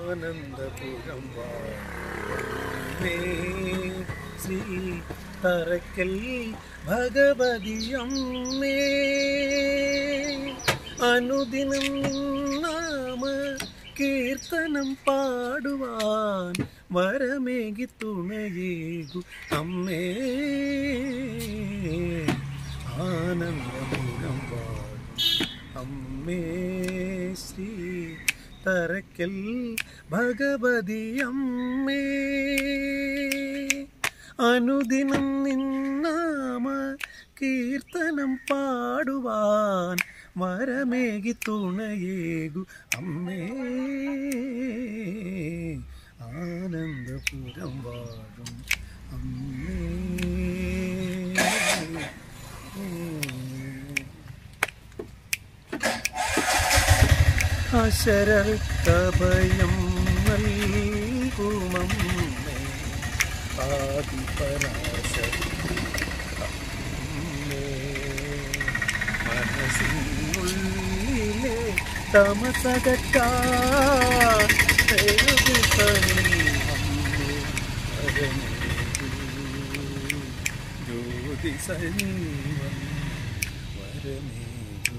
ആനന്ദപുരം വാഴേ ശ്രീ തറക്കൽ ഭഗവതിയമ്മേ അനുദിനം നിന്നാമ കീർത്തനം പാടുവാൻ വരമേകി തുണയേകു അമ്മേ ആനന്ദപുരം വാഴും അമ്മേ ശ്രീ തറക്കൽ ഭഗവതി അമ്മേ അനുദിനം നിന്നാമ കീർത്തനം പാടുവാൻ വരമേകി തുണയേകു അമ്മേ ആനന്ദപുരം വാഴും അമ്മേ അശരത്തഭയം നൽകുമമ്മേ ആദിപരാശക്തി അമ്മേ മനസ്സിനുള്ളിലെ തമസകറ്റാൻ ദയവു തന്നമ്മേ വരമേകൂ. ജ്യോതി സജീവം വരമേകൂ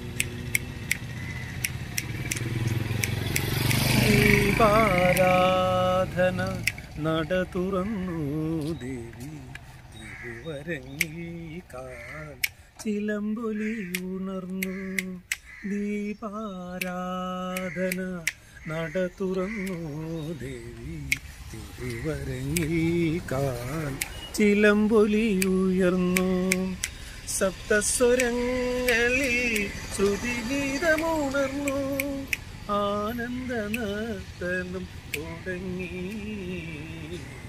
ദീപാരാധന നട തുറന്നു ദേവി തിരുവരങ്ങിൽ കാൽ ചിലമ്പൊലി ഉണർന്നു ദീപാരാധന നട തുറന്നു ദേവി തിരുവരങ്ങിൽ കാൽ ചിലമ്പൊലി ഉയർന്നു സപ്തസ്വരങ്ങളിൽ ശ്രുതിഗീതമുണർന്നു ആനന്ദനർത്തനം തുടങ്ങി